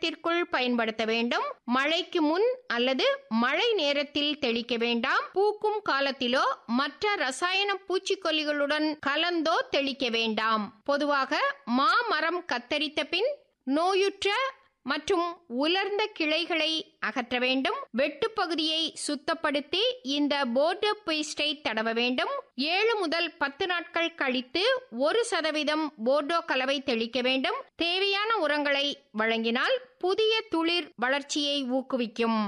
மாதத்திற்குள் பயன்படுத்த வேண்டும் மழைக்கு முன் அல்லது மழை நேரத்தில் தெளிக்க வேண்டாம் பூக்கும் காலத்திலோ மற்ற ரசாயன பூச்சிக்கொல்லிகளுடன் கலந்தோ தெளிக்க வேண்டாம் பொதுவாக மாமரம் கத்தரித்த பின் நோயுற்ற மற்றும் உலர்ந்த கிளைகளை அகற்ற வேண்டும் வெட்டுப்பகுதியை சுத்தப்படுத்தி இந்த போர்டோ பேஸ்டை தடவ வேண்டும் ஏழு முதல் பத்து நாட்கள் கழித்து ஒரு சதவீதம் போர்டோ கலவை தெளிக்க வேண்டும் தேவையான உரங்களை வழங்கினால் புதிய துளிர் வளர்ச்சியை ஊக்குவிக்கும்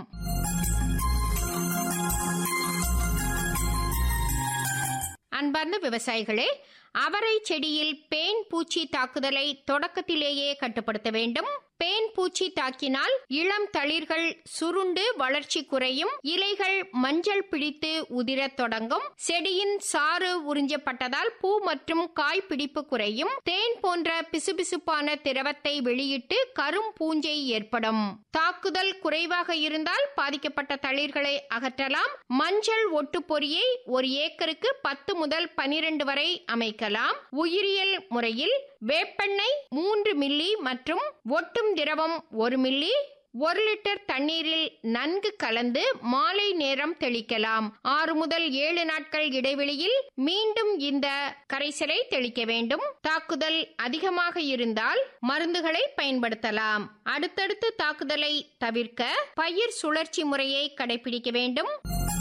அன்பார்ந்த விவசாயிகளே அவரை செடியில் பேன் பூச்சி தாக்குதலை தொடக்கத்திலேயே கட்டுப்படுத்த வேண்டும் பேன் பூச்சி தாக்கினால் இளம் தளிர்கள் சுருண்டு வளர்ச்சி குறையும் இலைகள் மஞ்சள் பிடித்து உதிரத் தொடங்கும் செடியின் சாறு உறிஞ்சப்பட்டதால் பூ மற்றும் காய் பிடிப்பு குறையும் தேன் போன்ற பிசுபிசுப்பான திரவத்தை வெளியிட்டு கரும் பூஞ்சை ஏற்படும் தாக்குதல் குறைவாக இருந்தால் பாதிக்கப்பட்ட தளிர்களை அகற்றலாம் மஞ்சள் ஒட்டுப்பொறியை ஒரு ஏக்கருக்கு பத்து முதல் பனிரெண்டு வரை அமைக்கலாம் உயிரியல் முறையில் வேப்பெண்ணெய் மூன்று மில்லி மற்றும் ஒட்டும் திரவம் ஒரு மில்லி ஒரு லிட்டர் தண்ணீரில் நன்கு கலந்து மாலை நேரம் தெளிக்கலாம் ஆறு முதல் ஏழு நாட்கள் இடைவெளியில் மீண்டும் இந்த கரைசலை தெளிக்க வேண்டும் தாக்குதல் அதிகமாக இருந்தால் மருந்துகளை பயன்படுத்தலாம் அடுத்தடுத்து தாக்குதலை தவிர்க்க பயிர் சுழற்சி முறையை கடைபிடிக்க வேண்டும்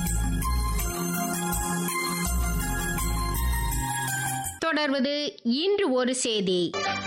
தொடர்வது இன்று ஒரு செய்தி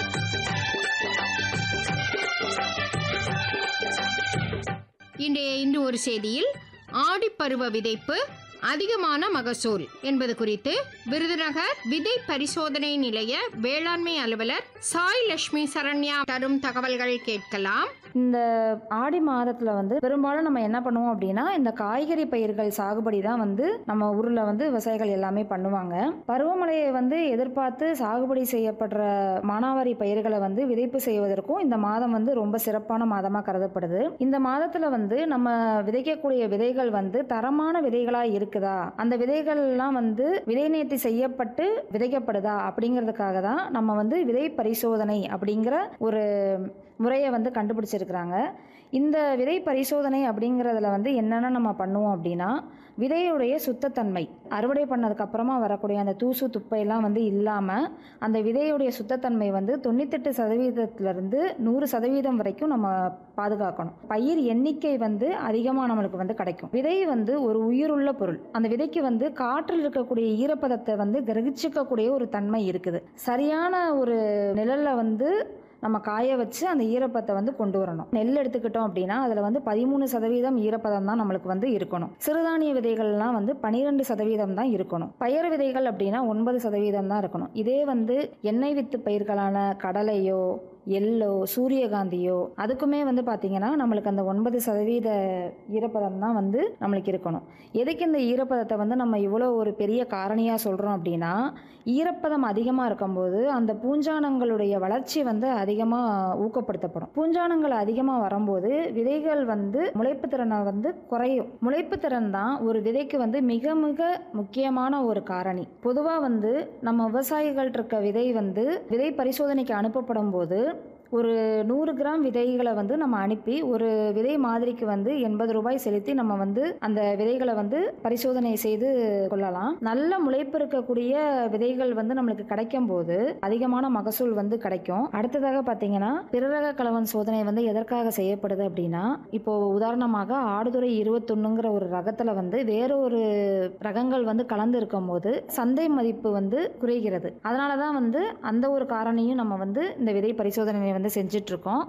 இன்றைய இன்று ஒரு செய்தியில் ஆடிப்பருவ விதைப்பு அதிகமான மகசூல் என்பது குறித்து விருதுநகர் விதை பரிசோதனை நிலைய வேளாண்மை அலுவலர் சாய் லட்சுமி சரண்யா தரும் தகவல்கள் கேட்கலாம் இந்த ஆடி மாதத்தில் வந்து பெரும்பாலும் நம்ம என்ன பண்ணுவோம் அப்படின்னா இந்த காய்கறி பயிர்கள் சாகுபடி தான் வந்து நம்ம ஊரில் வந்து விவசாயிகள் எல்லாமே பண்ணுவாங்க பருவமழையை வந்து எதிர்பார்த்து சாகுபடி செய்யப்படுற மானாவாரி பயிர்களை வந்து விதைப்பு செய்வதற்கும் இந்த மாதம் வந்து ரொம்ப சிறப்பான மாதமாக கருதப்படுது இந்த மாதத்தில் வந்து நம்ம விதைக்கக்கூடிய விதைகள் வந்து தரமான விதைகளாக இருக்குதா அந்த விதைகள்லாம் வந்து விதை நேர்த்தி செய்யப்பட்டு விதைக்கப்படுதா அப்படிங்கிறதுக்காக தான் நம்ம வந்து விதை பரிசோதனை அப்படிங்கிற ஒரு முறையை வந்து கண்டுபிடிச்சிருக்கிறாங்க இந்த விதை பரிசோதனை அப்படிங்கிறதுல வந்து என்னென்ன நம்ம பண்ணுவோம் அப்படின்னா விதையுடைய சுத்தத்தன்மை அறுவடை பண்ணதுக்கு அப்புறமா வரக்கூடிய அந்த தூசு துப்பையெல்லாம் வந்து இல்லாமல் அந்த விதையுடைய சுத்தத்தன்மை வந்து தொண்ணூத்தெட்டு சதவீதத்திலிருந்து நூறு சதவீதம் வரைக்கும் நம்ம பாதுகாக்கணும் பயிர் எண்ணிக்கை வந்து அதிகமாக நம்மளுக்கு வந்து கிடைக்கும் விதை வந்து ஒரு உயிருள்ள பொருள் அந்த விதைக்கு வந்து காற்றில் இருக்கக்கூடிய ஈரப்பதத்தை வந்து கிரகிச்சிக்கக்கூடிய ஒரு தன்மை இருக்குது சரியான ஒரு நிழல்ல வந்து நம்ம காய வச்சு அந்த ஈரப்பத்தை வந்து கொண்டு வரணும் நெல் எடுத்துக்கிட்டோம் அப்படின்னா அதில் வந்து பதிமூணு சதவீதம் ஈரப்பதம் தான் நம்மளுக்கு வந்து இருக்கணும் சிறுதானிய விதைகள்லாம் வந்து பன்னிரெண்டு சதவீதம் தான் இருக்கணும் பயறு விதைகள் அப்படின்னா ஒன்பது சதவீதம் தான் இருக்கணும் இதே வந்து எண்ணெய் வித்து பயிர்களான கடலையோ எள்ளோ சூரியகாந்தியோ அதுக்குமே வந்து பார்த்திங்கன்னா நம்மளுக்கு அந்த ஒன்பது சதவீத ஈரப்பதம் தான் வந்து நம்மளுக்கு இருக்கணும் எதுக்கு இந்த ஈரப்பதத்தை வந்து நம்ம இவ்வளோ ஒரு பெரிய காரணியாக சொல்கிறோம் அப்படின்னா ஈரப்பதம் அதிகமாக இருக்கும்போது அந்த பூஞ்சானங்களுடைய வளர்ச்சி வந்து அதிகமாக ஊக்கப்படுத்தப்படும் பூஞ்சானங்கள் அதிகமாக வரும்போது விதைகள் வந்து முளைப்பு திறனை வந்து குறையும் முளைப்பு திறன் தான் ஒரு விதைக்கு வந்து மிக மிக முக்கியமான ஒரு காரணி பொதுவாக வந்து நம்ம விவசாயிகள் இருக்க விதை வந்து விதை பரிசோதனைக்கு அனுப்பப்படும் போது ஒரு நூறு கிராம் விதைகளை வந்து நம்ம அனுப்பி ஒரு விதை மாதிரிக்கு வந்து எண்பது ரூபாய் செலுத்தி நம்ம வந்து அந்த விதைகளை வந்து பரிசோதனை செய்து கொள்ளலாம் நல்ல முளைப்பு இருக்கக்கூடிய விதைகள் வந்து நம்மளுக்கு கிடைக்கும் போது அதிகமான மகசூல் வந்து கிடைக்கும் அடுத்ததாக பார்த்தீங்கன்னா பிறரக கலவன் சோதனை வந்து எதற்காக செய்யப்படுது அப்படின்னா இப்போ உதாரணமாக ஆடுதுறை இருபத்தொன்னுங்கிற ஒரு ரகத்தில் வந்து வேற ஒரு ரகங்கள் வந்து கலந்து இருக்கும் போது சந்தை மதிப்பு வந்து குறைகிறது அதனால தான் வந்து அந்த ஒரு காரணியும் நம்ம வந்து இந்த விதை பரிசோதனை வந்து செஞ்சுட்டு இருக்கோம்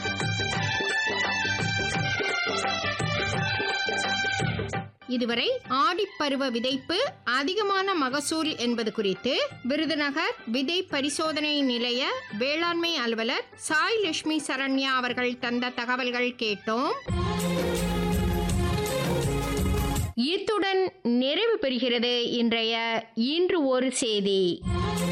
இதுவரை ஆடிப்பருவ விதைப்பு அதிகமான மகசூல் என்பது குறித்து விருதுநகர் விதை பரிசோதனை நிலைய வேளாண்மை அலுவலர் சாய் லட்சுமி சரண்யா அவர்கள் தந்த தகவல்கள் கேட்டோம் இத்துடன் நிறைவு பெறுகிறது இன்றைய இன்று ஒரு செய்தி